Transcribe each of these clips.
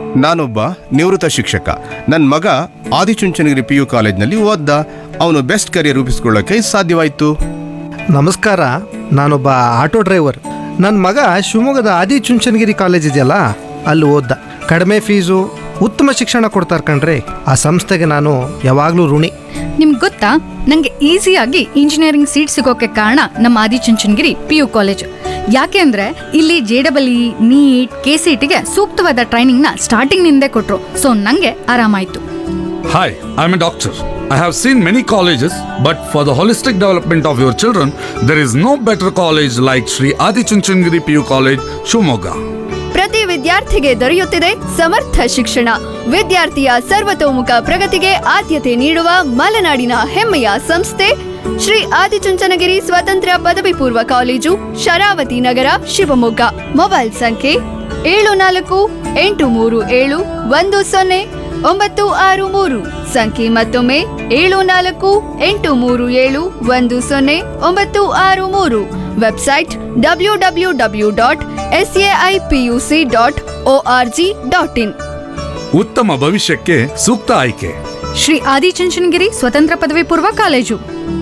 ನಾನೊಬ್ಬ ನಿವೃತ್ತ ಶಿಕ್ಷಕ ನನ್ನ ಮಗ ಆದಿಚುಂಚನಗಿರಿ ಪಿ ಯು ಕಾಲೇಜ್ನಲ್ಲಿ ಓದ್ದ ಅವನು ಬೆಸ್ಟ್ ಕರಿಯರ್ ರೂಪಿಸ್ಕೊಳ್ಳೋಕೆ ಸಾಧ್ಯವಾಯಿತು ನಮಸ್ಕಾರ ನಾನೊಬ್ಬ ಆಟೋ ಡ್ರೈವರ್ ನನ್ನ ಮಗ ಶಿವಮೊಗ್ಗದ ಆದಿಚುಂಚನಗಿರಿ ಕಾಲೇಜ್ ಇದೆಯಲ್ಲ ಅಲ್ಲಿ ಓದ್ದ ಕಡಿಮೆ ಫೀಸು ಉತ್ತಮ ಶಿಕ್ಷಣ ಕೊಡ್ತಾರೆ ಕಣ್ರಿ ಆ ಸಂಸ್ಥೆಗೆ ನಾನು ಯಾವಾಗಲೂ ಋಣಿ ನಿಮ್ಗೆ ಗೊತ್ತಾ ನಂಗೆ ಈಸಿಯಾಗಿ ಇಂಜಿನಿಯರಿಂಗ್ ಸೀಟ್ ಸಿಗೋಕೆ ಕಾರಣ ನಮ್ಮ ಆದಿಚುಂಚನಗಿರಿ ಪಿ ಯು ಕಾಲೇಜ್ ಯಾಕೆ ಅಂದ್ರೆ ಇಲ್ಲಿ J double E NEET K C ಟಿಗೆ ಸೂಕ್ತವಾದ ಟ್ರೈನಿಂಗ್ ನ ಸ್ಟಾರ್ಟಿಂಗ್ ನಿಂದೇ ಕೊಟ್ರು ಸೊ ನಂಗೆ ಆರಾಮಾಯ್ತು Hi, I'm a doctor. I have seen many colleges, but for the holistic development of your children, there is no better college like Sri Adi Chunchandgiri PU College, Shumoga. ಪ್ರತಿ ವಿದ್ಯಾರ್ಥಿಗೆ ದೊರೆಯುತ್ತಿದೆ ಸಮರ್ಥ ಶಿಕ್ಷಣ ವಿದ್ಯಾರ್ಥಿಯ ಸರ್ವತೋಮುಖ ಪ್ರಗತಿಗೆ ಆದ್ಯತೆ ನೀಡುವ ಮಲೆನಾಡಿನ ಹೆಮ್ಮೆಯ ಸಂಸ್ಥೆ ಶ್ರೀ ಆದಿಚುಂಚನಗಿರಿ ಸ್ವತಂತ್ರ ಪದವಿ ಪೂರ್ವ ಕಾಲೇಜು ಶರಾವತಿ ನಗರ ಶಿವಮೊಗ್ಗ ಮೊಬೈಲ್ ಸಂಖ್ಯೆ ಏಳು ನಾಲ್ಕು ಎಂಟು ಮೂರು ಏಳು ಒಂದು ಸೊನ್ನೆ ಒಂಬತ್ತು ಆರು ಮೂರು ಸಂಖ್ಯೆ ಮತ್ತೊಮ್ಮೆ ಏಳು ನಾಲ್ಕು ಎಂಟು ಮೂರು ಏಳು ಒಂದು ಸೊನ್ನೆ ಒಂಬತ್ತು ಆರು ಮೂರು website W W W dot S A I P U C dot O R G dot in ಉತ್ತಮ ಭವಿಷ್ಯಕ್ಕೆ ಸೂಕ್ತ ಆಯ್ಕೆ ಶ್ರೀ ಆದಿಚುಂಚನಗಿರಿ ಸ್ವತಂತ್ರ ಪದವಿ ಪೂರ್ವ college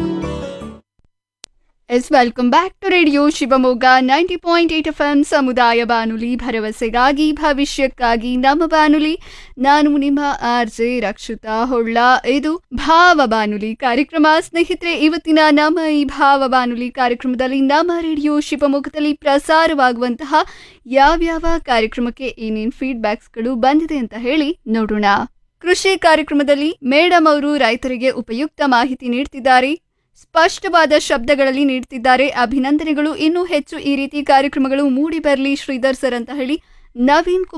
S welcome back to radio Shivamogga ninety point eight F M ಸಮುದಾಯ ಬಾನುಲಿ ಭರವಸೆಗಾಗಿ ಭವಿಷ್ಯಕ್ಕಾಗಿ ನಮ್ಮ ಬಾನುಲಿ ನಾನು ನಿಮ್ಮ ಆರ್ ಜೆ ರಕ್ಷಿತಾ ಹೊಳ್ಳ ಇದು ಭಾವ ಬಾನುಲಿ ಕಾರ್ಯಕ್ರಮ ಸ್ನೇಹಿತರೆ ಇವತ್ತಿನ ನಮ್ಮ ಈ ಭಾವ ಬಾನುಲಿ ಕಾರ್ಯಕ್ರಮದಲ್ಲಿ ನಮ್ಮ ರೇಡಿಯೋ ಶಿವಮೊಗ್ಗದಲ್ಲಿ ಪ್ರಸಾರವಾಗುವಂತಹ ಯಾವ್ಯಾವ ಕಾರ್ಯಕ್ರಮಕ್ಕೆ ಏನೇನು ಫೀಡ್ಬ್ಯಾಕ್ಸ್ಗಳು ಬಂದಿದೆ ಅಂತ ಹೇಳಿ ನೋಡೋಣ ಕೃಷಿ ಕಾರ್ಯಕ್ರಮದಲ್ಲಿ ಮೇಡಮ್ ಅವರು ರೈತರಿಗೆ ಉಪಯುಕ್ತ ಮಾಹಿತಿ ನೀಡ್ತಿದ್ದಾರೆ ಸ್ಪಷ್ಟವಾದ ಶಬ್ದಗಳಲ್ಲಿ ನೀಡ್ತಿದ್ದಾರೆ ಅಭಿನಂದನೆಗಳು ಇನ್ನೂ ಹೆಚ್ಚು ಈ ರೀತಿ ಕಾರ್ಯಕ್ರಮಗಳು ಮೂಡಿ ಬರಲಿ ಶ್ರೀಧರ್ ಸರ್ ಅಂತ ಹೇಳಿ ನವೀನ್ ಕುಮಾರ್